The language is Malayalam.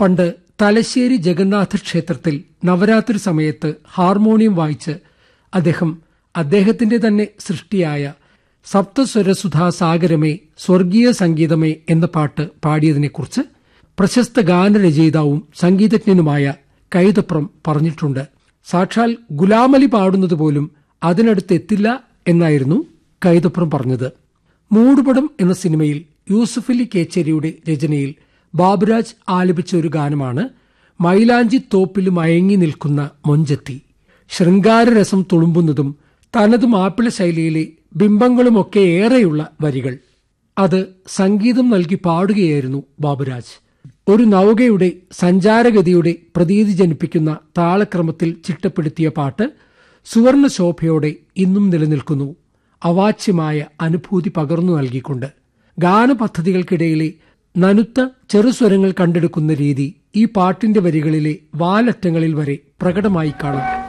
പണ്ട് തലശ്ശേരി ജഗന്നാഥ ക്ഷേത്രത്തിൽ നവരാത്രി സമയത്ത് ഹാർമോണിയം വായിച്ച് അദ്ദേഹം അദ്ദേഹത്തിന്റെ തന്നെ സൃഷ്ടിയായ സപ്തസ്വരസുധാ സാഗരമേ സ്വർഗീയ സംഗീതമേ എന്ന പാട്ട് പാടിയതിനെക്കുറിച്ച് പ്രശസ്ത ഗാനരചയിതാവും സംഗീതജ്ഞനുമായ കൈതപ്രം പറഞ്ഞിട്ടുണ്ട് സാക്ഷാൽ ഗുലാമലി പാടുന്നത് പോലും അതിനടുത്തെത്തില്ല എന്നായിരുന്നു കൈതപ്രം പറഞ്ഞത് മൂടുപടം എന്ന സിനിമയിൽ യൂസഫലി കേച്ചേരിയുടെ രചനയിൽ ബാബുരാജ് ആലപിച്ച ഒരു ഗാനമാണ് മൈലാഞ്ചി തോപ്പിൽ മയങ്ങി നിൽക്കുന്ന മൊഞ്ചത്തി ശൃംഗാരരസം തുളുമ്പുന്നതും തനത് മാപ്പിള ശൈലിയിലെ ബിംബങ്ങളുമൊക്കെ ഏറെയുള്ള വരികൾ അത് സംഗീതം നൽകി പാടുകയായിരുന്നു ബാബുരാജ് ഒരു നൗകയുടെ സഞ്ചാരഗതിയുടെ പ്രതീതി ജനിപ്പിക്കുന്ന താളക്രമത്തിൽ ചിട്ടപ്പെടുത്തിയ പാട്ട് സുവർണ ശോഭയോടെ ഇന്നും നിലനിൽക്കുന്നു അവാച്യമായ അനുഭൂതി പകർന്നു നൽകിക്കൊണ്ട് ഗാനപദ്ധതികൾക്കിടയിലെ നനുത്ത ചെറുസ്വരങ്ങൾ കണ്ടെടുക്കുന്ന രീതി ഈ പാട്ടിന്റെ വരികളിലെ വാലറ്റങ്ങളിൽ വരെ പ്രകടമായി കാണാം